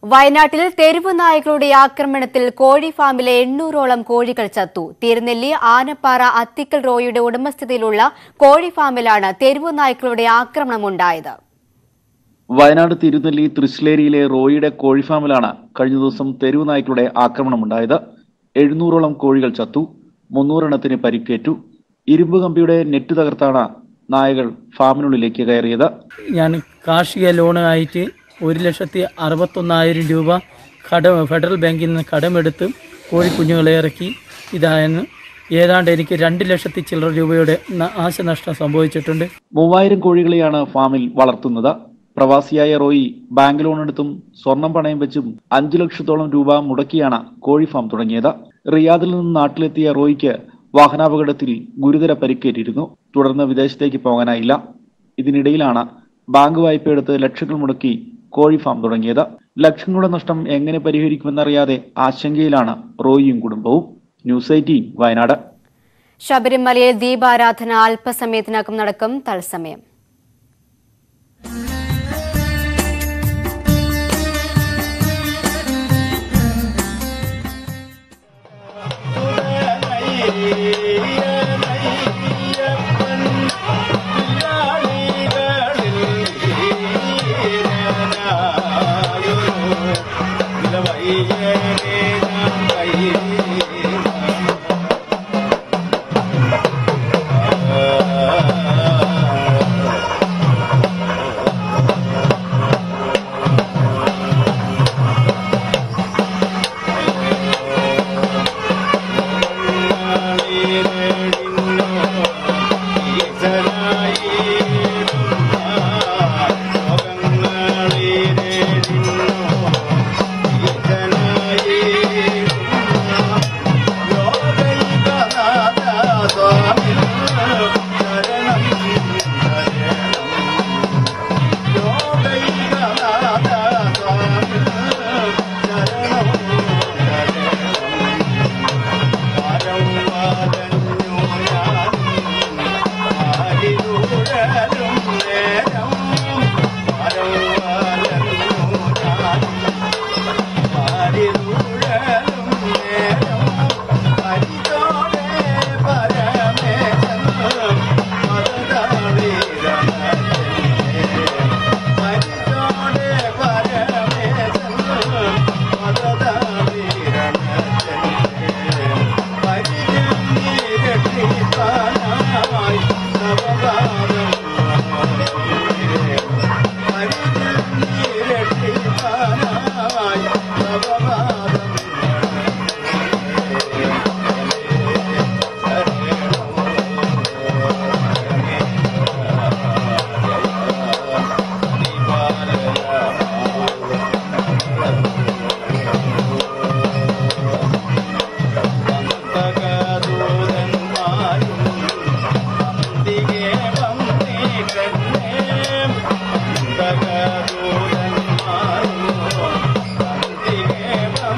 വയനാട്ടിൽ തെരുവു നായകളുടെ ആക്രമണത്തിൽ കോഴി ഫാമിലെ എണ്ണൂറോളം കോഴികൾ ചത്തു തിരുനെല്ലി ആനപ്പാറ അത്തിക്കൽ റോയുടെ ഉടമസ്ഥതയിലുള്ള കോഴി ഫാമിലാണ് തെരുവു നായ്ക്കളുടെ ആക്രമണമുണ്ടായത് വയനാട് തിരുനെല്ലി തൃശ്ശിലേരിയിലെ റോയിയുടെ കോഴിഫാമിലാണ് കഴിഞ്ഞ ദിവസം തെരുവ് നായ്ക്കളുടെ ആക്രമണമുണ്ടായത് എഴുന്നൂറോളം കോഴികൾ ചത്തു മുന്നൂറെണ്ണത്തിന് പരിക്കേറ്റു ഇരുമ്പ് കമ്പിയുടെ നെറ്റ് തകർത്താണ് നായകൾ ഫാമിനുള്ളിലേക്ക് കയറിയത് ഞാൻ കാർഷിക ലോണായിട്ട് ഒരു ലക്ഷത്തി അറുപത്തൊന്നായിരം രൂപ കടം ഫെഡറൽ ബാങ്കിൽ നിന്ന് കടമെടുത്ത് കോഴിക്കുഞ്ഞുങ്ങളെ ഇറക്കി ഇതായെന്ന് ഏതാണ്ട് എനിക്ക് രണ്ട് ലക്ഷത്തി ചില്ലറ രൂപയുടെ ന- നാശനഷ്ടം സംഭവിച്ചിട്ടുണ്ട് മൂവായിരം കോഴികളെയാണ് ഫാമിൽ വളർത്തുന്നത് പ്രവാസിയായ റോയി ബാങ്ക് ലോൺ എടുത്തും സ്വർണം പണയം വെച്ചും അഞ്ചു ലക്ഷത്തോളം രൂപ മുടക്കിയാണ് കോഴി ഫാം തുടങ്ങിയത് റിയാദിൽ നിന്ന് നാട്ടിലെത്തിയ റോയിക്ക് വാഹനാപകടത്തിൽ ഗുരുതര പരിക്കേറ്റിരുന്നു തുടർന്ന് വിദേശത്തേക്ക് പോകാനായില്ല ഇതിനിടയിലാണ് ബാങ്ക് വായ്പ എടുത്ത് ലക്ഷങ്ങൾ മുടക്കി കോഴി ഫാം തുടങ്ങിയത് ലക്ഷങ്ങളുടെ നഷ്ടം എങ്ങനെ പരിഹരിക്കുമെന്നറിയാതെ ആശങ്കയിലാണ് റോയിയും കുടുംബവും ന്യൂസ് എയ്റ്റീൻ വയനാട് ശബരിമലയിൽ ദീപാരാധന അല്പസമയത്തിനകം നടക്കും തത്സമയം ും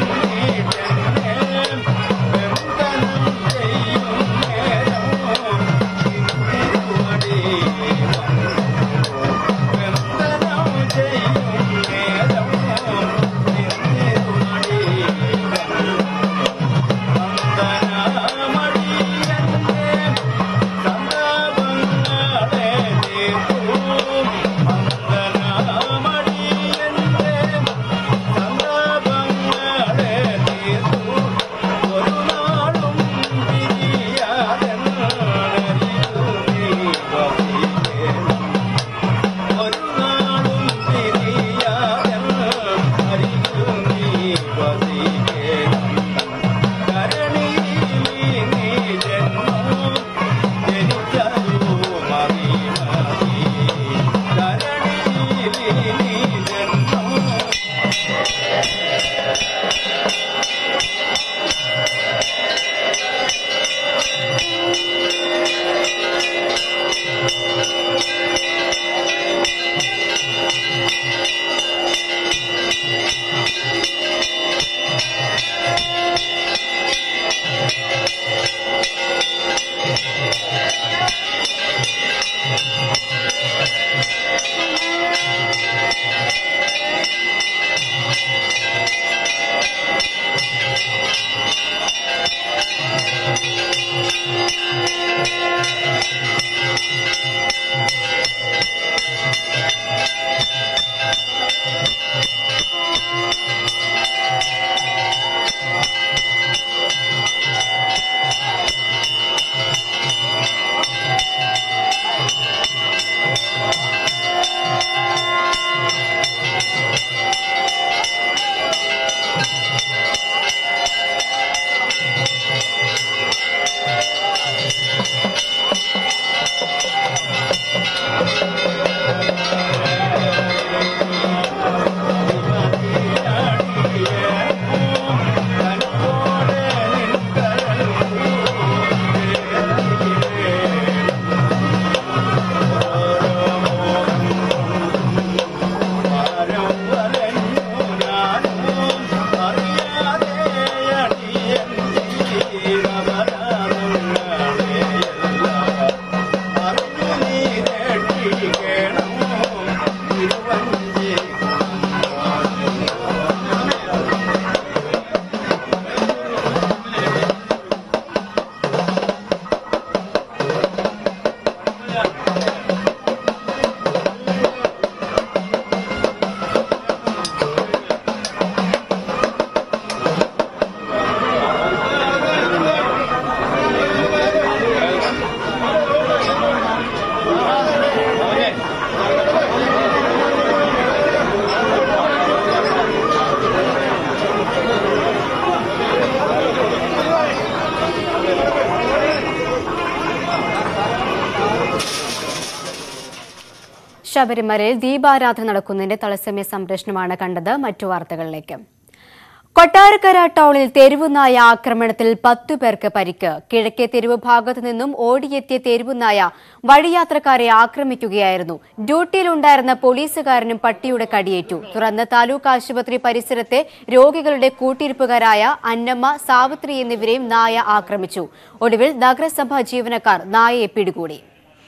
ശബരിമലയിൽ ദീപാരാധന നടക്കുന്നതിന്റെ തത്സമയ സംപ്രേഷണമാണ് കണ്ടത് മറ്റു വാർത്തകളിലേക്ക് കൊട്ടാരക്കര ടൗണിൽ തെരുവുനായ ആക്രമണത്തിൽ പത്തു പേർക്ക് പരിക്ക് കിഴക്കേ തെരുവ് ഭാഗത്തു നിന്നും ഓടിയെത്തിയ തെരുവുനായ വഴിയാത്രക്കാരെ ആക്രമിക്കുകയായിരുന്നു ഡ്യൂട്ടിയിലുണ്ടായിരുന്ന പോലീസുകാരനും പട്ടിയുടെ കടിയേറ്റു തുടർന്ന് താലൂക്ക് ആശുപത്രി പരിസരത്തെ രോഗികളുടെ കൂട്ടിരിപ്പുകാരായ അന്നമ്മ സാവിത്രി എന്നിവരെയും നായ ആക്രമിച്ചു ഒടുവിൽ നഗരസഭാ ജീവനക്കാർ നായയെ പിടികൂടി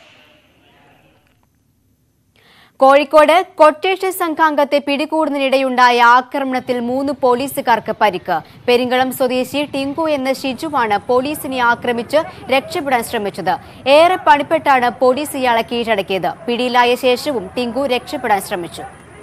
കോഴിക്കോട് കൊട്ടേഷൻ സംഘാംഗത്തെ പിടികൂടുന്നതിനിടെയുണ്ടായ ആക്രമണത്തിൽ മൂന്ന് പോലീസുകാർക്ക് പരിക്ക് പെരിങ്കളം സ്വദേശി ടിങ്കു എന്ന ഷിജുവാണ് പോലീസിനെ ആക്രമിച്ച് രക്ഷപ്പെടാൻ ശ്രമിച്ചത് ഏറെ പണിപ്പെട്ടാണ് പോലീസ് ഇയാളെ കീഴടക്കിയത് പിടിയിലായ ശേഷവും ടിങ്കു രക്ഷപ്പെടാൻ ശ്രമിച്ചു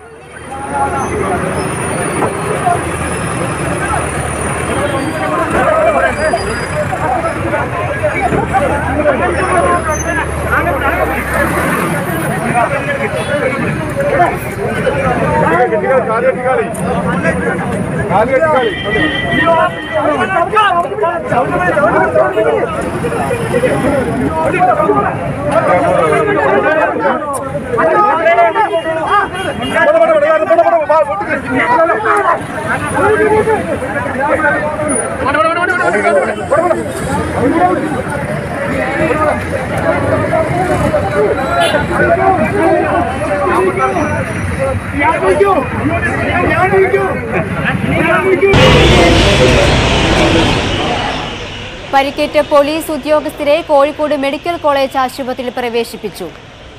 പരിക്കേറ്റ പോലീസ് ഉദ്യോഗസ്ഥരെ കോഴിക്കോട് മെഡിക്കൽ കോളേജ് ആശുപത്രിയിൽ പ്രവേശിപ്പിച്ചു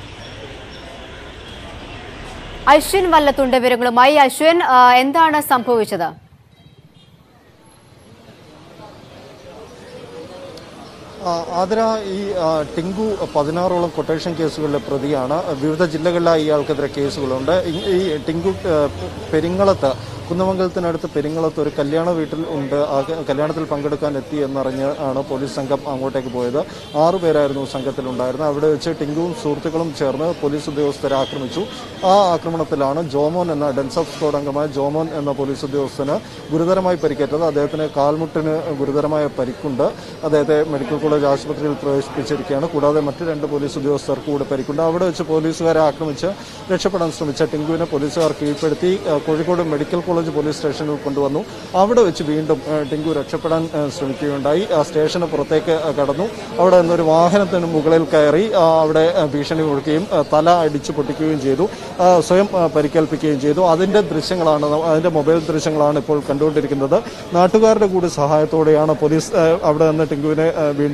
അശ്വിൻ വല്ലത്തുണ്ട് വിവരങ്ങളുമായി അശ്വിൻ ആ, എന്താണ് സംഭവിച്ചത് ആ, ആതിര ഈ ആ, ടിങ്കു പതിനാറോളം കൊട്ടേഷൻ കേസുകളിലെ പ്രതിയാണ് വിവിധ ജില്ലകളിലായി ഇയാൾക്കെതിരെ കേസുകളുണ്ട് ഈ- ഈ ടിങ്കു ആ, പെരിങ്ങളത്ത് കുന്നമംഗലത്തിനടുത്ത് പെരിങ്ങളത്ത് ഒരു കല്യാണ വീട്ടിൽ ഉണ്ട് ആ ക- കല്യാണത്തിൽ പങ്കെടുക്കാൻ എത്തി എന്നറിഞ്ഞ് ആണ് പോലീസ് സംഘം അങ്ങോട്ടേക്ക് പോയത് ആറു പേരായിരുന്നു സംഘത്തിലുണ്ടായിരുന്നത് അവിടെ വെച്ച് ടിങ്കുവും സുഹൃത്തുക്കളും ചേർന്ന് പോലീസ് ഉദ്യോഗസ്ഥരെ ആക്രമിച്ചു ആ ആക്രമണത്തിലാണ് ജോമോൻ എന്ന ഡെൻസഫ് സ്ക്വാഡ് അംഗമായ ജോമോൻ എന്ന പോലീസ് ഉദ്യോഗസ്ഥന് ഗുരുതരമായി പരിക്കേറ്റത് അദ്ദേഹത്തിന് കാൽമുട്ടിന് ഗുരുതരമായ പരിക്കുണ്ട് അദ്ദേഹത്തെ മെഡിക്കൽ കോളേജ് ആശുപത്രിയിൽ പ്രവേശിപ്പിച്ചിരിക്കുകയാണ് കൂടാതെ മറ്റ് രണ്ട് പോലീസ് ഉദ്യോഗസ്ഥർക്ക് കൂടെ പരിക്കുണ്ട് അവിടെ വെച്ച് പോലീസുകാരെ ആക്രമിച്ച് രക്ഷപ്പെടാൻ ശ്രമിച്ച ടിങ്കുവിനെ പോലീസുകാർ കീഴ്പ്പെടുത്തി ആ, കോഴിക്കോട് മെഡിക്കൽ കോളേജ് പോലീസ് സ്റ്റേഷനിൽ കൊണ്ടുവന്നു അവിടെ വെച്ച് വീണ്ടും ആ, ടിങ്കു രക്ഷപ്പെടാൻ ആ, ശ്രമിക്കുകയുണ്ടായി ആ സ്റ്റേഷന് പുറത്തേക്ക് ആ, കടന്നു അവിടെ നിന്നൊരു വാഹനത്തിന് മുകളിൽ കയറി ആ, അവിടെ ആ, ഭീഷണി മുഴക്കുകയും ആ, തല അടിച്ചു പൊട്ടിക്കുകയും ചെയ്തു ആ, സ്വയം ആ, പരിക്കേൽപ്പിക്കുകയും ചെയ്തു അതിന്റെ ദൃശ്യങ്ങളാണ് ന- അതിന്റെ മൊബൈൽ ദൃശ്യങ്ങളാണ് ഇപ്പോൾ കണ്ടുകൊണ്ടിരിക്കുന്നത് നാട്ടുകാരുടെ കൂടി സഹായത്തോടെയാണ് പോലീസ് ആ, അവിടെ നിന്ന് ടിങ്കുവിനെ ആ, വീണ്ടും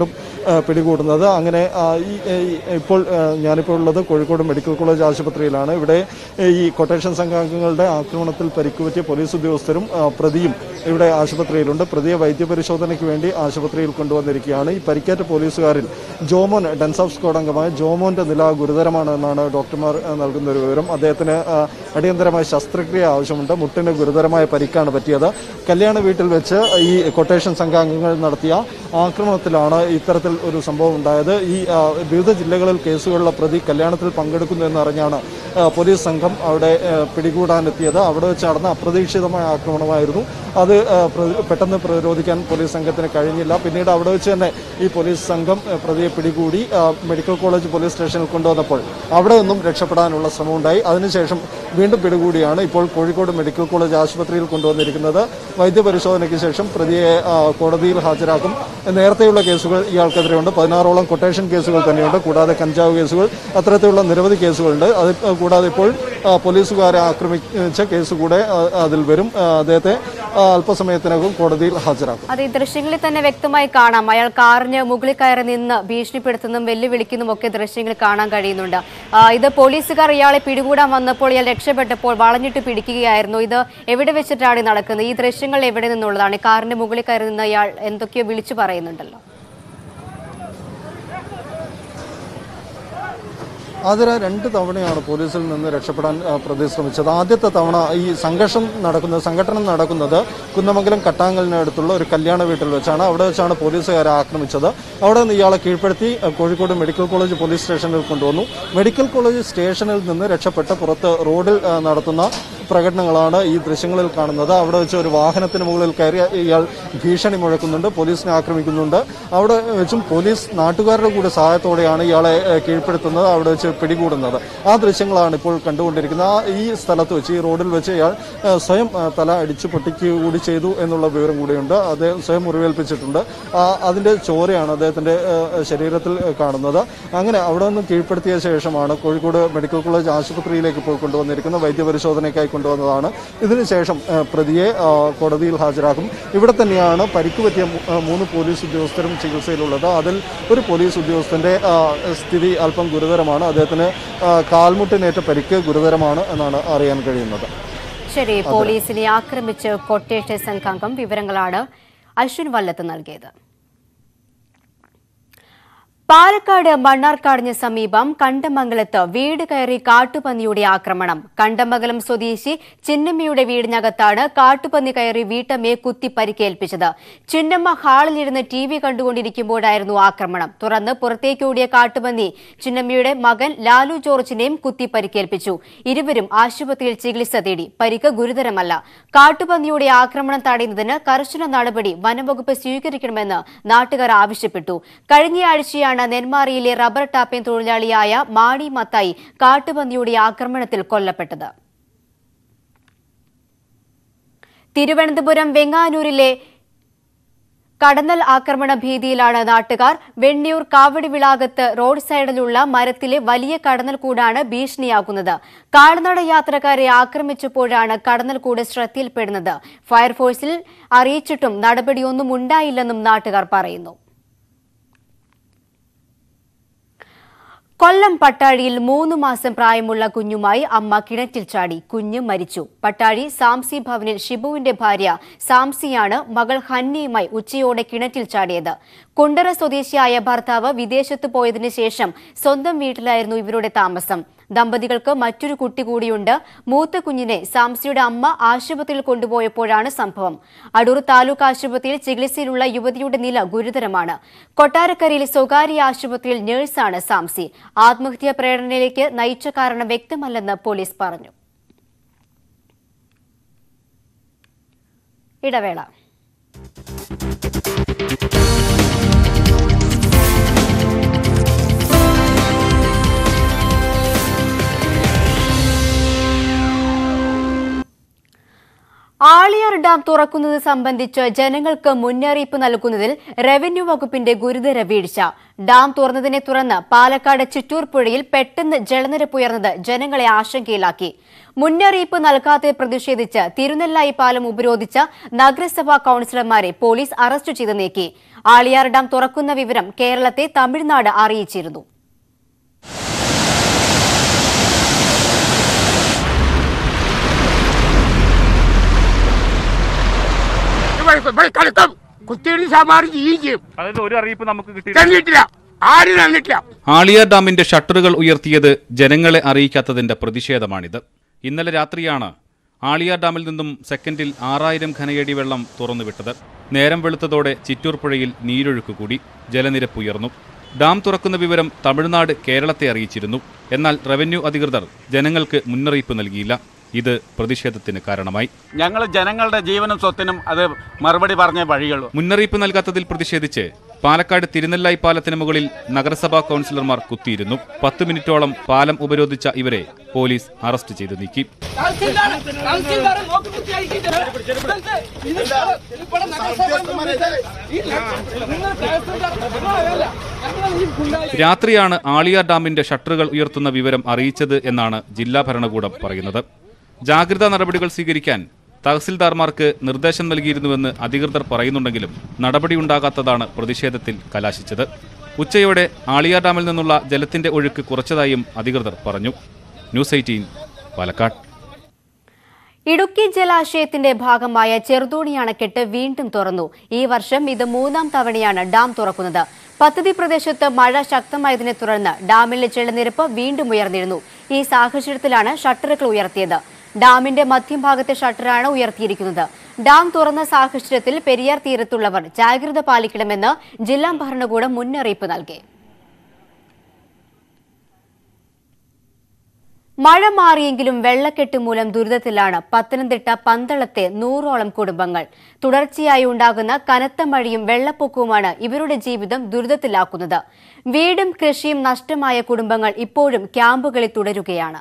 ആ, പിടികൂടുന്നത് അങ്ങനെ ആ, ഈ ഈ- ഇപ്പോൾ ആ, ഞാനിപ്പോൾ ഉള്ളത് കോഴിക്കോട് മെഡിക്കൽ കോളേജ് ആശുപത്രിയിലാണ് ഇവിടെ ഈ കൊട്ടേഷൻ സംഘാംഗങ്ങളുടെ ആക്രമണത്തിൽ പരിക്കുപറ്റിയ പോലീസ് ഉദ്യോഗസ്ഥരും ആ, പ്രതിയും ഇവിടെ ആശുപത്രിയിലുണ്ട് പ്രതിയെ വൈദ്യപരിശോധനയ്ക്ക് വേണ്ടി ആശുപത്രിയിൽ കൊണ്ടുവന്നിരിക്കുകയാണ് ഈ പരിക്കേറ്റ പോലീസുകാരിൽ ജോമോൻ ഡെൻസ് സ്ക്വാഡ് അംഗമായ ജോമോന്റെ നില ഗുരുതരമാണ് എന്നാണ് ഡോക്ടർമാർ ആ, നൽകുന്ന ഒരു വിവരം അദ്ദേഹത്തിന് ആ, അടിയന്തരമായ ശസ്ത്രക്രിയ ആവശ്യമുണ്ട് മുട്ടിന് ഗുരുതരമായ പരിക്കാണ് പറ്റിയത് കല്യാണ വീട്ടിൽ വെച്ച് ഈ കൊട്ടേഷൻ സംഘാംഗങ്ങൾ നടത്തിയ ആക്രമണത്തിലാണ് ഇത്തരത്തിൽ ഒരു സംഭവം ഉണ്ടായത് ഈ ആ, വിവിധ ജില്ലകളിൽ കേസുകളുള്ള പ്രതി കല്യാണത്തിൽ പങ്കെടുക്കുന്നു എന്നറിഞ്ഞാണ് ആ, പോലീസ് സംഘം അവിടെ ആ, പിടികൂടാനെത്തിയത് അവിടെ വെച്ച് നടന്ന അപ്രതീക്ഷിതമായ ആക്രമണമായിരുന്നു അത് ആ, പ്ര- പെട്ടെന്ന് പ്രതിരോധിക്കാൻ പോലീസ് സംഘത്തിന് കഴിഞ്ഞില്ല പിന്നീട് അവിടെ വെച്ച് തന്നെ ഈ പോലീസ് സംഘം ആ, പ്രതിയെ പിടികൂടി ആ, മെഡിക്കൽ കോളേജ് പോലീസ് സ്റ്റേഷനിൽ കൊണ്ടുവന്നപ്പോൾ അവിടെ നിന്നും രക്ഷപ്പെടാനുള്ള ശ്രമമുണ്ടായി അതിനുശേഷം വീണ്ടും പിടികൂടിയാണ് ഇപ്പോൾ കോഴിക്കോട് മെഡിക്കൽ കോളേജ് ആശുപത്രിയിൽ കൊണ്ടുവന്നിരിക്കുന്നത് വൈദ്യപരിശോധനയ്ക്ക് ശേഷം പ്രതിയെ ആ, കോടതിയിൽ ഹാജരാക്കും നേരത്തെയുള്ള കേസുകൾ ഇയാൾക്കെതിരെയുണ്ട് പതിനാറോളം കൊട്ടേഷൻ കേസുകൾ തന്നെയുണ്ട് കൂടാതെ കഞ്ചാവ് കേസുകൾ അത്തരത്തിലുള്ള നിരവധി കേസുകളുണ്ട് അത് കൂടാതെ ഇപ്പോൾ ആ, പോലീസുകാരെ ആക്രമിച്ച കേസ് കൂടെ ആ, അതിൽ വരും ആ, അദ്ദേഹത്തെ ആ, അല്പസമയത്തിനകം കോടതിയിൽ ഹാജരാക്കും അത് ഈ ദൃശ്യങ്ങളിൽ തന്നെ വ്യക്തമായി കാണാം അയാൾ കാറിന് മുകളിൽ കയറി നിന്ന് ഭീഷണിപ്പെടുത്തുന്നതും വെല്ലുവിളിക്കുന്നതും ഒക്കെ ദൃശ്യങ്ങൾ കാണാൻ കഴിയുന്നുണ്ട് ആ, ഇത് പോലീസുകാർ ഇയാളെ പിടികൂടാൻ വന്നപ്പോൾ ഇയാൾ രക്ഷപ്പെട്ടപ്പോൾ വളഞ്ഞിട്ട് പിടിക്കുകയായിരുന്നു ഇത് എവിടെ വെച്ചിട്ടാണ് ഈ നടക്കുന്നത് ഈ ദൃശ്യങ്ങൾ എവിടെ നിന്നുള്ളതാണ് ഈ കാറിന്റെ മുകളിൽ കയറി നിന്ന് ഇയാൾ എന്തൊക്കെയോ വിളിച്ചു പറയുന്നുണ്ടല്ലോ അതിൽ രണ്ട് തവണയാണ് പോലീസിൽ നിന്ന് രക്ഷപ്പെടാൻ ആ, പ്രതി ശ്രമിച്ചത് ആദ്യത്തെ തവണ ഈ സംഘർഷം നടക്കുന്നത് സംഘടനം നടക്കുന്നത് കുന്നമംഗലം കട്ടാങ്കലിനടുത്തുള്ള ഒരു കല്യാണ വീട്ടിൽ വെച്ചാണ് അവിടെ വെച്ചാണ് പോലീസുകാരെ ആക്രമിച്ചത് അവിടെ നിന്ന് ഇയാളെ കീഴ്പ്പെടുത്തി ആ, കോഴിക്കോട് മെഡിക്കൽ കോളേജ് പോലീസ് സ്റ്റേഷനിൽ കൊണ്ടുവന്നു മെഡിക്കൽ കോളേജ് സ്റ്റേഷനിൽ നിന്ന് രക്ഷപ്പെട്ട് പുറത്ത് റോഡിൽ ആ, നടത്തുന്ന പ്രകടനങ്ങളാണ് ഈ ദൃശ്യങ്ങളിൽ കാണുന്നത് അവിടെ വെച്ച് ഒരു വാഹനത്തിന് മുകളിൽ കയറി ഇയാൾ ഭീഷണി മുഴക്കുന്നുണ്ട് പോലീസിനെ ആക്രമിക്കുന്നുണ്ട് അവിടെ വെച്ചും പോലീസ് നാട്ടുകാരുടെ കൂടെ സഹായത്തോടെയാണ് ഇയാളെ ഏഹ്, കീഴ്പ്പെടുത്തുന്നത് അവിടെ വെച്ച് പിടികൂടുന്നത് ആ ദൃശ്യങ്ങളാണ് ഇപ്പോൾ കണ്ടുകൊണ്ടിരിക്കുന്നത് ആ ഈ സ്ഥലത്ത് വെച്ച് ഈ റോഡിൽ വെച്ച് ഇയാൾ ഏഹ്, സ്വയം ഏഹ്, തല അടിച്ചു പൊട്ടിക്കുക കൂടി ചെയ്തു എന്നുള്ള വിവരം കൂടിയുണ്ട് അദ്ദേഹം സ്വയം മുറിവേൽപ്പിച്ചിട്ടുണ്ട് ആ, അതിന്റെ ചോരയാണ് അദ്ദേഹത്തിന്റെ ഏഹ്, ശരീരത്തിൽ ഏഹ്, കാണുന്നത് അങ്ങനെ അവിടെ നിന്ന് കീഴ്പ്പെടുത്തിയ ശേഷമാണ് കോഴിക്കോട് മെഡിക്കൽ കോളേജ് ആശുപത്രിയിലേക്ക് ഇപ്പോൾ കൊണ്ടുവന്നിരിക്കുന്നത് വൈദ്യപരിശോധനയ്ക്കായി കൊണ്ടുവന്നതാണ് ഇതിനുശേഷം ഏഹ്, പ്രതിയെ ആ, കോടതിയിൽ ഹാജരാക്കും ഇവിടെ തന്നെയാണ് പരിക്ക് പറ്റിയ മൂ- ആ, മൂന്ന് പോലീസ് ഉദ്യോഗസ്ഥരും ചികിത്സയിലുള്ളത് അതിൽ ഒരു പോലീസ് ഉദ്യോഗസ്ഥന്റെ ആ, സ്ഥിതി അല്പം ഗുരുതരമാണ് അദ്ദേഹത്തിന് ആ, കാൽമുട്ടിനേറ്റ പരിക്ക് ഗുരുതരമാണ് എന്നാണ് അറിയാൻ കഴിയുന്നത് ശരി പോലീസിനെ ആക്രമിച്ച് കൊട്ടേഷൻ സംഘാംഗം വിവരങ്ങളാണ് അശ്വിൻ വല്ലത്ത് നൽകിയത് പാലക്കാട് മണ്ണാർക്കാടിന് സമീപം കണ്ടമംഗലത്ത് വീട് കയറി കാട്ടുപന്നിയുടെ ആക്രമണം കണ്ടമംഗലം സ്വദേശി ചിന്നമ്മയുടെ വീടിനകത്താണ് കാട്ടുപന്നി കയറി വീട്ടമ്മയെ കുത്തി പരിക്കേൽപ്പിച്ചത് ചിന്നമ്മ ഹാളിലിരുന്ന് ടി വി കണ്ടുകൊണ്ടിരിക്കുമ്പോഴായിരുന്നു ആക്രമണം തുറന്ന് പുറത്തേക്കോടിയ കാട്ടുപന്നി ചിന്നമ്മയുടെ മകൻ ലാലു ജോർജിനെയും കുത്തി പരിക്കേൽപ്പിച്ചു ഇരുവരും ആശുപത്രിയിൽ ചികിത്സ തേടി പരിക്ക് ഗുരുതരമല്ല കാട്ടുപന്നിയുടെ ആക്രമണം തടയുന്നതിന് കർശന നടപടി വനംവകുപ്പ് സ്വീകരിക്കണമെന്ന് നാട്ടുകാർ ആവശ്യപ്പെട്ടു കഴിഞ്ഞയാഴ്ചയാണ് നെന്മാറിയിലെ റബ്ബർ ടാപ്പിംഗ് തൊഴിലാളിയായ മാണി മത്തായി കാട്ടുപന്നിയുടെ ആക്രമണത്തിൽ കൊല്ലപ്പെട്ടത് തിരുവനന്തപുരം വെങ്ങാനൂരിലെ കടന്നൽ ആക്രമണ ഭീതിയിലാണ് നാട്ടുകാർ വെണ്ണിയൂർ കാവടി വിളാകത്ത് റോഡ് സൈഡിലുള്ള മരത്തിലെ വലിയ കടന്നൽ കൂടാണ് ഭീഷണിയാകുന്നത് കാൽനട യാത്രക്കാരെ ആക്രമിച്ചപ്പോഴാണ് കടന്നൽ കൂട് ശ്രദ്ധയിൽപ്പെടുന്നത് ഫയർഫോഴ്സിൽ അറിയിച്ചിട്ടും നടപടിയൊന്നും ഉണ്ടായില്ലെന്നും നാട്ടുകാർ പറയുന്നു കൊല്ലം പട്ടാഴിയിൽ മൂന്ന് മാസം പ്രായമുള്ള കുഞ്ഞുമായി അമ്മ കിണറ്റിൽ ചാടി കുഞ്ഞ് മരിച്ചു പട്ടാഴി സാംസി ഭവനിൽ ഷിബുവിന്റെ ഭാര്യ സാംസിയാണ് മകൾ ഹന്നിയുമായി ഉച്ചയോടെ കിണറ്റിൽ ചാടിയത് കുണ്ടറ സ്വദേശിയായ ഭർത്താവ് വിദേശത്ത് പോയതിനു ശേഷം സ്വന്തം വീട്ടിലായിരുന്നു ഇവരുടെ താമസം ദമ്പതികൾക്ക് മറ്റൊരു കുട്ടി കൂടിയുണ്ട് മൂത്ത കുഞ്ഞിനെ സാംസിയുടെ അമ്മ ആശുപത്രിയിൽ കൊണ്ടുപോയപ്പോഴാണ് സംഭവം അടൂർ താലൂക്ക് ആശുപത്രിയിൽ ചികിത്സയിലുള്ള യുവതിയുടെ നില ഗുരുതരമാണ് കൊട്ടാരക്കരയിൽ സ്വകാര്യ ആശുപത്രിയിൽ നഴ്സാണ് സാംസി ആത്മഹത്യാ പ്രേരണയിലേക്ക് നയിച്ച കാരണം വ്യക്തമല്ലെന്ന് പോലീസ് പറഞ്ഞു ഇടവേള ആളിയാർ ഡാം തുറക്കുന്നത് സംബന്ധിച്ച് ജനങ്ങൾക്ക് മുന്നറിയിപ്പ് നൽകുന്നതിൽ റവന്യൂ വകുപ്പിന്റെ ഗുരുതര വീഴ്ച ഡാം തുറന്നതിനെ തുടർന്ന് പാലക്കാട് ചിറ്റൂർ പുഴയിൽ പെട്ടെന്ന് ജലനിരപ്പ് ഉയർന്നത് ജനങ്ങളെ ആശങ്കയിലാക്കി മുന്നറിയിപ്പ് നൽകാതെ പ്രതിഷേധിച്ച് തിരുനെല്ലായി പാലം ഉപരോധിച്ച നഗരസഭാ കൌൺസിലർമാരെ പോലീസ് അറസ്റ്റ് ചെയ്ത് നീക്കി ആളിയാർ ഡാം തുറക്കുന്ന വിവരം കേരളത്തെ തമിഴ്നാട് അറിയിച്ചിരുന്നു കളിക്കും കുത്തിയിടി സമാറി ചെയ്യുകയും ചെയ്യും അതായത് ഒരു അറിയിപ്പ് നമുക്ക് കിട്ടി തന്നിട്ടില്ല ആരും തന്നിട്ടില്ല ആളിയാർ ഡാമിന്റെ ഷട്ടറുകൾ ഉയർത്തിയത് ജനങ്ങളെ അറിയിക്കാത്തതിന്റെ പ്രതിഷേധമാണിത് ഇന്നലെ രാത്രിയാണ് ആളിയാർ ഡാമിൽ നിന്നും സെക്കൻഡിൽ ആറായിരം ഘനയടി വെള്ളം തുറന്നുവിട്ടത് നേരം വെളുത്തതോടെ ചിറ്റൂർ പുഴയിൽ നീരൊഴുക്ക് കൂടി ജലനിരപ്പ് ഉയർന്നു ഡാം തുറക്കുന്ന വിവരം തമിഴ്നാട് കേരളത്തെ അറിയിച്ചിരുന്നു എന്നാൽ റവന്യൂ അധികൃതർ ജനങ്ങൾക്ക് മുന്നറിയിപ്പ് നൽകിയില്ല ഇത് പ്രതിഷേധത്തിന് കാരണമായി ഞങ്ങൾ ജനങ്ങളുടെ ജീവനും സ്വത്തിനും അത് മറുപടി പറഞ്ഞ വഴിയുള്ളൂ മുന്നറിയിപ്പ് നൽകാത്തതിൽ പ്രതിഷേധിച്ച് പാലക്കാട് തിരുനെല്ലായി പാലത്തിന് മുകളിൽ നഗരസഭാ കൗൺസിലർമാർ കുത്തിയിരുന്നു പത്ത് മിനിറ്റോളം പാലം ഉപരോധിച്ച ഇവരെ പോലീസ് അറസ്റ്റ് ചെയ്ത് നീക്കി രാത്രിയാണ് ആളിയാർ ഡാമിന്റെ ഷട്ടറുകൾ ഉയർത്തുന്ന വിവരം അറിയിച്ചത് എന്നാണ് ജില്ലാ ഭരണകൂടം പറയുന്നത് ജാഗ്രതാ നടപടികൾ സ്വീകരിക്കാൻ തഹസിൽദാർമാർക്ക് നിർദ്ദേശം നൽകിയിരുന്നുവെന്ന് അധികൃതർ പറയുന്നുണ്ടെങ്കിലും നടപടിയുണ്ടാകാത്തതാണ് പ്രതിഷേധത്തിൽ കലാശിച്ചത് ഉച്ചയോടെ ആളിയാർ ഡാമിൽ നിന്നുള്ള ജലത്തിന്റെ ഒഴുക്ക് കുറച്ചതായും അധികൃതർ പറഞ്ഞു ന്യൂസ് എയ്റ്റീൻ പാലക്കാട് ഇടുക്കി ജലാശയത്തിന്റെ ഭാഗമായ ചെറുതോണി അണക്കെട്ട് വീണ്ടും തുറന്നു ഈ വർഷം ഇത് മൂന്നാം തവണയാണ് ഡാം തുറക്കുന്നത് പദ്ധതി പ്രദേശത്ത് മഴ ശക്തമായതിനെ തുടർന്ന് ഡാമിലെ ജലനിരപ്പ് വീണ്ടും ഉയർന്നിരുന്നു ഈ സാഹചര്യത്തിലാണ് ഷട്ടറുകൾ ഉയർത്തിയത് ഡാമിന്റെ മധ്യഭാഗത്തെ ഷട്ടറാണ് ഉയർത്തിയിരിക്കുന്നത് ഡാം തുറന്ന സാഹചര്യത്തിൽ പെരിയാർ തീരത്തുള്ളവർ ജാഗ്രത പാലിക്കണമെന്ന് ജില്ലാ ഭരണകൂടം മുന്നറിയിപ്പ് നൽകി മഴ മാറിയെങ്കിലും വെള്ളക്കെട്ട് മൂലം ദുരിതത്തിലാണ് പത്തനംതിട്ട പന്തളത്തെ നൂറോളം കുടുംബങ്ങൾ തുടർച്ചയായി ഉണ്ടാകുന്ന കനത്ത മഴയും വെള്ളപ്പൊക്കവുമാണ് ഇവരുടെ ജീവിതം ദുരിതത്തിലാക്കുന്നത് വീടും കൃഷിയും നഷ്ടമായ കുടുംബങ്ങൾ ഇപ്പോഴും ക്യാമ്പുകളിൽ തുടരുകയാണ്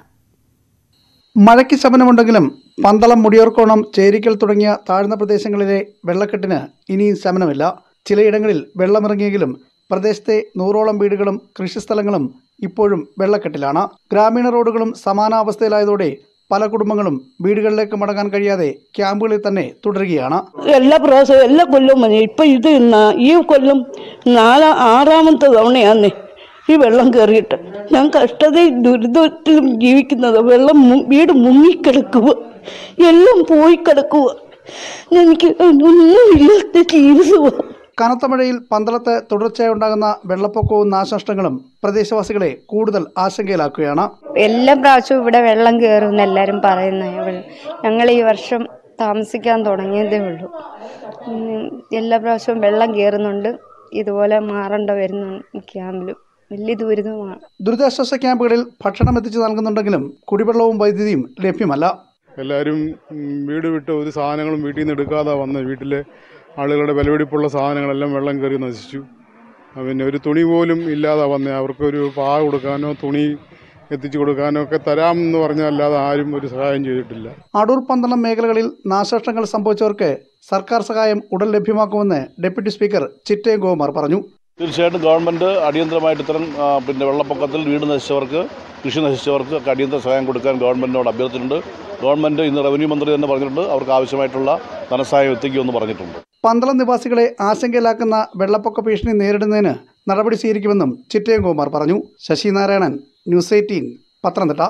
മഴയ്ക്ക് ശമനമുണ്ടെങ്കിലും പന്തളം മുടിയോർക്കോണം ചേരിക്കൽ തുടങ്ങിയ താഴ്ന്ന പ്രദേശങ്ങളിലെ വെള്ളക്കെട്ടിന് ഇനിയും ശമനമില്ല ചിലയിടങ്ങളിൽ വെള്ളമിറങ്ങിയെങ്കിലും പ്രദേശത്തെ നൂറോളം വീടുകളും കൃഷിസ്ഥലങ്ങളും ഇപ്പോഴും വെള്ളക്കെട്ടിലാണ് ഗ്രാമീണ റോഡുകളും സമാനാവസ്ഥയിലായതോടെ പല കുടുംബങ്ങളും വീടുകളിലേക്ക് മടങ്ങാൻ കഴിയാതെ ക്യാമ്പുകളിൽ തന്നെ തുടരുകയാണ് എല്ലാ പ്രാവശ്യവും എല്ലാ കൊല്ലവും മതി ഇപ്പം ഇത് ന- ഈ കൊല്ലം നാലാ ആറാമത്തെ തവണയാന്നേ ഈ വെള്ളം കയറിയിട്ട് ഞാൻ കഷ്ടതയും ദുരിതത്തിലും ജീവിക്കുന്നത് വെള്ളം മു- വീട് മുങ്ങിക്കിടക്കുക എല്ലാം പോയി കിടക്കുക എനിക്ക് ഒന്നുമില്ലാത്ത ജീവിതമാണ് കനത്ത മഴയിൽ പന്തളത്ത് തുടർച്ചയായി ഉണ്ടാകുന്ന വെള്ളപ്പൊക്കവും നാശനഷ്ടങ്ങളും പ്രദേശവാസികളെ കൂടുതൽ ആശങ്കയിലാക്കുകയാണ് എല്ലാ പ്രാവശ്യവും ഇവിടെ വെള്ളം കയറുമെന്ന് എല്ലാവരും പറയുന്നത് ഞങ്ങൾ ഈ വർഷം താമസിക്കാൻ തുടങ്ങിയതേ ഉള്ളൂ ഉം, എല്ലാ പ്രാവശ്യവും വെള്ളം കയറുന്നുണ്ട് ഇതുപോലെ മാറേണ്ട വരുന്നു ക്യാമ്പിലും വലിയ ദുരിതമാണ് ദുരിതാശ്വാസ ക്യാമ്പുകളിൽ ഭക്ഷണം എത്തിച്ചു നൽകുന്നുണ്ടെങ്കിലും കുടിവെള്ളവും വൈദ്യുതിയും ലഭ്യമല്ല എല്ലാവരും ഉം, വീട് വിട്ട് ഒരു സാധനങ്ങളും വീട്ടിൽ നിന്ന് എടുക്കാതെ വന്ന് വീട്ടിലെ ആളുകളുടെ വിലപിടിപ്പുള്ള സാധനങ്ങളെല്ലാം വെള്ളം കയറി നശിച്ചു ആ, പിന്നെ ഒരു തുണി പോലും ഇല്ലാതെ വന്നേ അവർക്കൊരു പാ കൊടുക്കാനോ തുണി എത്തിച്ചു കൊടുക്കാനോ ഒക്കെ തരാമെന്ന് പറഞ്ഞല്ലാതെ ആരും ഒരു സഹായം ചെയ്തിട്ടില്ല അടൂർ പന്തളം മേഖലകളിൽ നാശനഷ്ടങ്ങൾ സംഭവിച്ചവർക്ക് സർക്കാർ സഹായം ഉടൻ ലഭ്യമാക്കുമെന്ന് ഡെപ്യൂട്ടി സ്പീക്കർ ചിറ്റയം ഗോകുമാർ പറഞ്ഞു തീർച്ചയായിട്ടും ഗവൺമെൻറ് അടിയന്തരമായിട്ട് ഇത്തരം ആ, പിന്നെ വെള്ളപ്പൊക്കത്തിൽ വീട് നശിച്ചവർക്ക് കൃഷി നശിച്ചവർക്ക് ഒക്കെ അടിയന്തര സഹായം കൊടുക്കാൻ ഗവൺമെൻറ്റിനോട് അഭ്യർത്ഥിച്ചിട്ടുണ്ട് ഗവൺമെൻറ് ഇന്ന് റവന്യൂ മന്ത്രി തന്നെ പറഞ്ഞിട്ടുണ്ട് അവർക്ക് ആവശ്യമായിട്ടുള്ള ധനസഹായം എത്തിക്കുമെന്ന് പറഞ്ഞിട്ടുണ്ട് പന്തളം നിവാസികളെ ആശങ്കയിലാക്കുന്ന വെള്ളപ്പൊക്ക ഭീഷണി നേരിടുന്നതിന് നടപടി സ്വീകരിക്കുമെന്നും ചിറ്റയം ഗോകുമാർ പറഞ്ഞു ശശിനാരായണൻ ന്യൂസ് എയ്റ്റീൻ പത്തനംതിട്ട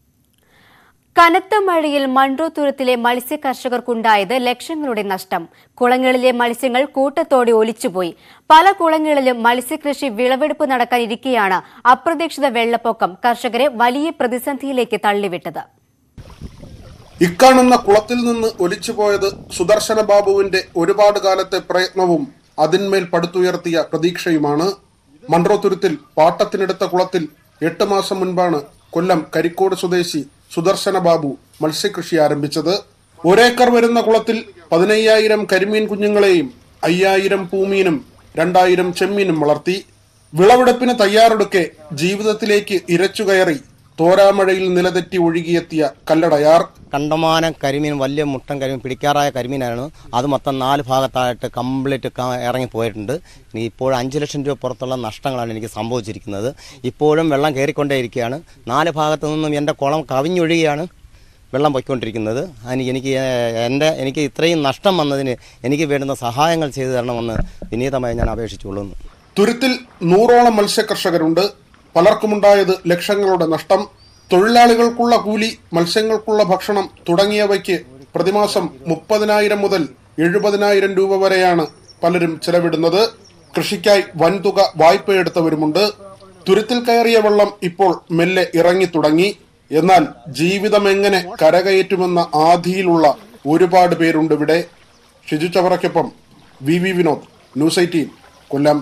കനത്ത മഴയിൽ മൺട്രോത്തുരത്തിലെ മത്സ്യ കർഷകർക്കുണ്ടായത് ലക്ഷങ്ങളുടെ നഷ്ടം കുളങ്ങളിലെ മത്സ്യങ്ങൾ കൂട്ടത്തോടെ ഒലിച്ചുപോയി പല കുളങ്ങളിലും മത്സ്യകൃഷി വിളവെടുപ്പ് നടക്കാനിരിക്കെയാണ് അപ്രതീക്ഷിത വെള്ളപ്പൊക്കം കർഷകരെ വലിയ പ്രതിസന്ധിയിലേക്ക് തള്ളിവിട്ടത് ഇക്കാണുന്ന കുളത്തിൽ നിന്ന് ഒലിച്ചുപോയത് സുദർശന ബാബുവിന്റെ ഒരുപാട് കാലത്തെ പ്രയത്നവും അതിന്മേൽ പടുത്തുയർത്തിയ പ്രതീക്ഷയുമാണ് മൺട്രോത്തുരുത്തിൽ പാട്ടത്തിനെടുത്ത കുളത്തിൽ എട്ട് മാസം മുൻപാണ് കൊല്ലം കരിക്കോട് സ്വദേശി സുദർശന ബാബു മത്സ്യകൃഷി ആരംഭിച്ചത് ഒരേക്കർ വരുന്ന കുളത്തിൽ പതിനയ്യായിരം കരിമീൻ കുഞ്ഞുങ്ങളെയും അയ്യായിരം പൂമീനും രണ്ടായിരം ചെമ്മീനും വളർത്തി വിളവെടുപ്പിന് തയ്യാറെടുക്കെ ജീവിതത്തിലേക്ക് ഇരച്ചുകയറി തോരാമഴയിൽ നിലതെറ്റി ഒഴുകിയെത്തിയ കല്ലടയാർ കണ്ടമാനം കരിമീൻ വലിയ മുട്ടൻ കരിമീൻ പിടിക്കാറായ കരിമീനായിരുന്നു അത് മൊത്തം നാല് ഭാഗത്തായിട്ട് കംപ്ലീറ്റ് ഇറങ്ങി പോയിട്ടുണ്ട് ഇനി ഇപ്പോൾ അഞ്ച് ലക്ഷം രൂപ പുറത്തുള്ള നഷ്ടങ്ങളാണ് എനിക്ക് സംഭവിച്ചിരിക്കുന്നത് ഇപ്പോഴും വെള്ളം കയറിക്കൊണ്ടേയിരിക്കുകയാണ് നാല് ഭാഗത്തു നിന്നും എൻ്റെ കുളം കവിഞ്ഞൊഴുകിയാണ് വെള്ളം പൊയ്ക്കൊണ്ടിരിക്കുന്നത് അതിന് എനിക്ക് ഏഹ്, എൻ്റെ എനിക്ക് ഇത്രയും നഷ്ടം വന്നതിന് എനിക്ക് വേണ്ടുന്ന സഹായങ്ങൾ ചെയ്തു തരണമെന്ന് വിനീതമായി ഞാൻ അപേക്ഷിച്ചുകൊള്ളുന്നു തുരുത്തിൽ നൂറോളം മത്സ്യകർഷകരുണ്ട് പലർക്കുമുണ്ടായത് ലക്ഷങ്ങളുടെ നഷ്ടം തൊഴിലാളികൾക്കുള്ള കൂലി മത്സ്യങ്ങൾക്കുള്ള ഭക്ഷണം തുടങ്ങിയവയ്ക്ക് പ്രതിമാസം മുപ്പതിനായിരം മുതൽ എഴുപതിനായിരം രൂപ വരെയാണ് പലരും ചെലവിടുന്നത് കൃഷിക്കായി വൻതുക വായ്പയെടുത്തവരുമുണ്ട് തുരുത്തിൽ കയറിയ വെള്ളം ഇപ്പോൾ മെല്ലെ ഇറങ്ങി തുടങ്ങി എന്നാൽ ജീവിതം എങ്ങനെ കരകയറ്റുമെന്ന ആധിയിലുള്ള ഒരുപാട് പേരുണ്ട് ഇവിടെ ഷിജു ചവറയ്ക്കൊപ്പം V V Vinod news eighteen Kollam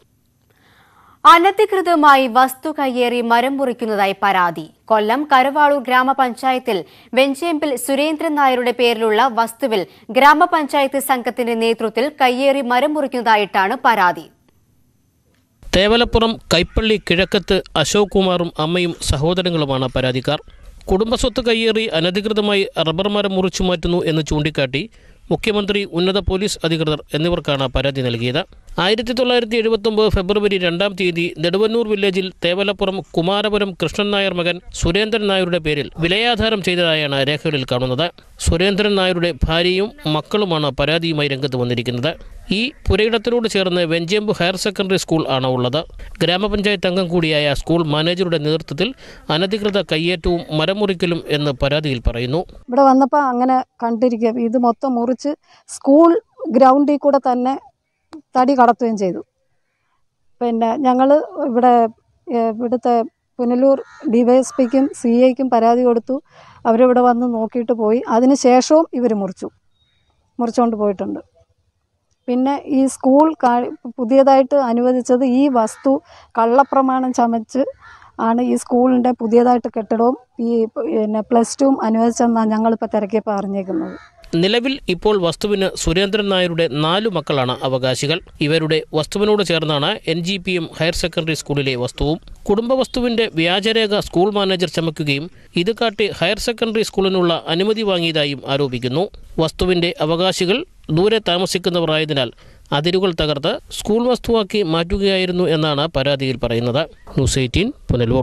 അനധികൃതമായി വസ്തു കയ്യേറി മരം മുറിക്കുന്നതായി പരാതി കൊല്ലം കരവാളൂർ ഗ്രാമപഞ്ചായത്തിൽ വെഞ്ചേമ്പിൽ സുരേന്ദ്രൻ നായരുടെ പേരിലുള്ള വസ്തുവിൽ ഗ്രാമപഞ്ചായത്ത് സംഘത്തിന്റെ നേതൃത്വത്തിൽ കയ്യേറി മരം മുറിക്കുന്നതായിട്ടാണ് പരാതി തേവലപ്പുറം കൈപ്പള്ളി കിഴക്കത്ത് അശോക് കുമാറും അമ്മയും സഹോദരങ്ങളുമാണ് പരാതിക്കാർ കുടുംബസ്വത്ത് കയ്യേറി അനധികൃതമായി റബ്ബർ മരം മുറിച്ചു മാറ്റുന്നു എന്ന് ചൂണ്ടിക്കാട്ടി മുഖ്യമന്ത്രി ഉന്നത പോലീസ് അധികൃതർ എന്നിവർക്കാണ് പരാതി നൽകിയത് ആയിരത്തി തൊള്ളായിരത്തി എഴുപത്തൊമ്പത് ഫെബ്രുവരി രണ്ടാം തീയതി നെടുവന്നൂർ വില്ലേജിൽ തേവലപ്പുറം കുമാരപുരം കൃഷ്ണൻ നായർ മകൻ സുരേന്ദ്രൻ നായരുടെ പേരിൽ വിലയാധാരം ചെയ്തതായാണ് രേഖകളിൽ കാണുന്നത് സുരേന്ദ്രൻ നായരുടെ ഭാര്യയും മക്കളുമാണ് പരാതിയുമായി രംഗത്ത് വന്നിരിക്കുന്നത് ഈ പുരയിടത്തിനോട് ചേർന്ന് വെഞ്ചേമ്പ് ഹയർ സെക്കൻഡറി സ്കൂൾ ആണ് ഉള്ളത് ഗ്രാമപഞ്ചായത്ത് അംഗം കൂടിയായ സ്കൂൾ മാനേജറുടെ നേതൃത്വത്തിൽ അനധികൃത കയ്യേറ്റവും മരമുറിക്കലും എന്ന് പരാതിയിൽ പറയുന്നു ഇവിടെ വന്നപ്പോൾ അങ്ങനെ കണ്ടിരിക്കുക ഇത് മൊത്തം മുറിച്ച് സ്കൂൾ ഗ്രൗണ്ടിൽ കൂടെ തന്നെ തടി കടത്തുകയും ചെയ്തു പിന്നെ ഞങ്ങൾ ഇവിടെ ഏഹ്, ഇവിടുത്തെ പുനലൂർ ഡിവൈഎസ്പിക്കും സി ഐക്കും പരാതി കൊടുത്തു അവരിവിടെ വന്ന് നോക്കിയിട്ട് പോയി അതിന് ശേഷവും ഇവർ മുറിച്ചു മുറിച്ചുകൊണ്ട് പോയിട്ടുണ്ട് പിന്നെ ഈ സ്കൂൾ കാ- പുതിയതായിട്ട് അനുവദിച്ചത് ഈ വസ്തു കള്ളപ്രമാണം ചമച്ച് ആണ് ഈ സ്കൂളിൻ്റെ പുതിയതായിട്ട് കെട്ടിടവും ഈ പിന്നെ പ്ലസ് ടുവും അനുവദിച്ചെന്നാണ് ഞങ്ങളിപ്പോൾ തിരക്കിയപ്പോൾ അറിഞ്ഞേക്കുന്നത് നിലവിൽ ഇപ്പോൾ വസ്തുവിന് സുരേന്ദ്രൻ നായരുടെ നാലു മക്കളാണ് അവകാശികൾ ഇവരുടെ വസ്തുവിനോട് ചേർന്നാണ് N G P M higher secondary സ്കൂളിലെ വസ്തുവും കുടുംബ വസ്തുവിന്റെ വ്യാജരേഖ സ്കൂൾ മാനേജർ ചമയ്ക്കുകയും ഇത് കാട്ടി ഹയർ സെക്കൻഡറി സ്കൂളിനുള്ള അനുമതി വാങ്ങിയതായും ആരോപിക്കുന്നു വസ്തുവിന്റെ അവകാശികൾ ദൂരെ താമസിക്കുന്നവരായതിനാൽ അതിരുകൾ തകർത്ത് സ്കൂൾ വസ്തുവാക്കി മാറ്റുകയായിരുന്നു എന്നാണ് പരാതിയിൽ പറയുന്നത് ന്യൂസ് എയ്റ്റീൻ പുനലൂർ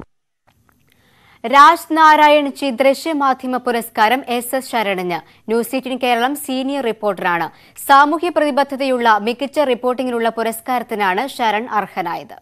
രാജ് നാരായൺ ജി ദൃശ്യമാധ്യമ പുരസ്കാരം എസ് എസ് ശരണിന് ന്യൂസ് എയ്റ്റീൻ കേരളം സീനിയർ റിപ്പോർട്ടറാണ് സാമൂഹ്യ പ്രതിബദ്ധതയുള്ള മികച്ച റിപ്പോർട്ടിംഗിനുള്ള പുരസ്കാരത്തിനാണ് ശരൺ അർഹനായത്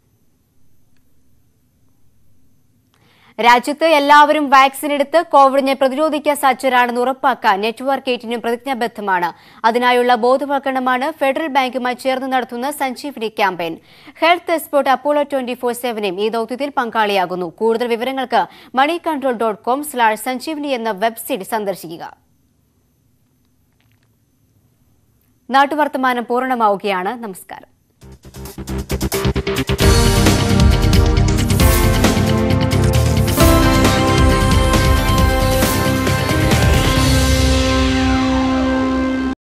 രാജ്യത്ത് എല്ലാവരും വാക്സിൻ എടുത്ത് കോവിഡിനെ പ്രതിരോധിക്കാൻ സജ്ജരാണെന്ന് ഉറപ്പാക്കാൻ നെറ്റ്വർക്ക് എയ്റ്റിനും പ്രതിജ്ഞാബദ്ധമാണ് അതിനായുള്ള ബോധവൽക്കരണമാണ് ഫെഡറൽ ബാങ്കുമായി ചേർന്ന് നടത്തുന്ന Sanjeevani campaign health export Apollo twenty four സെവനും ഈ ദൌത്യത്തിൽ പങ്കാളിയാകുന്നു കൂടുതൽ വിവരങ്ങൾക്ക് money control dot com slash Sanjeevani എന്ന വെബ്സൈറ്റ് സന്ദർശിക്കുക നാട്ടുവർത്തമാനം പൂർണ്ണമാവുകയാണ് നമസ്കാരം